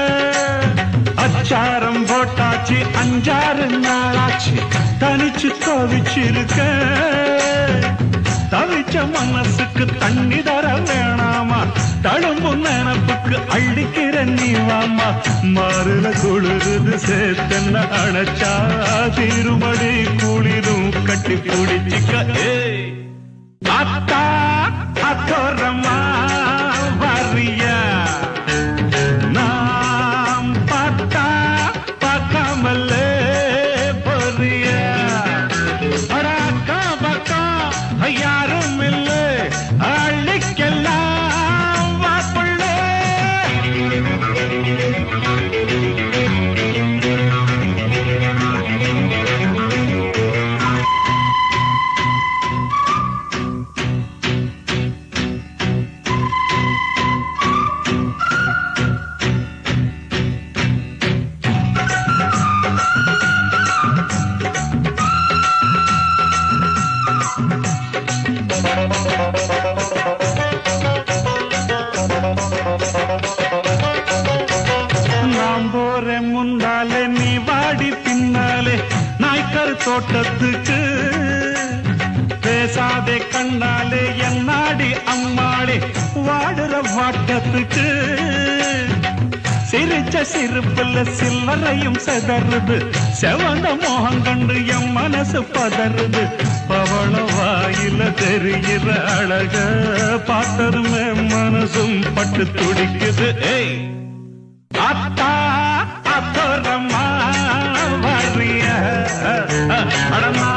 [SPEAKER 3] அச்சாரம் போட்டாச்சு அஞ்சாறு நாளாச்சு தனிச்சு தவிச்சிருக்க தவிச்ச மனசுக்கு தண்ணி தர வேணாமா தழும்பு நினப்புக்கு அள்ளிக்கிற நீ வாமா மாறுல குளிருது சேத்தன்ன அணைச்சா திருமடி குளிரும் கட்டி பிடிச்சிக்க ஏய் அத்தா அத்தோரமா வரியா நாம் பார்த்தா பார்க்காமல பொரியா அட அக்கா பக்கம் யாரும் இல்லை அள்ளிக்கெல்லாம் வாப்புள்ளே நாம் போறேன் முன்னாலே நீ வாடி பின்னாலே நாய்க்கர் தோட்டத்துக்கு பேசாதே கண்ணாலே என்னாடி அம்மாளே வாடுற வாட்டத்துக்கு சிரிச்ச சிரிப்புல சில்லறையும் செதறுது செவந்த மோகம் கண்டு என் மனசு பதறுது பவள வாயில தெரிகிற அழக பார்த்ததுமே மனசும் பட்டு துடிக்குது ஏய் அத்தா அத்தோரம்மா வரிய அடமா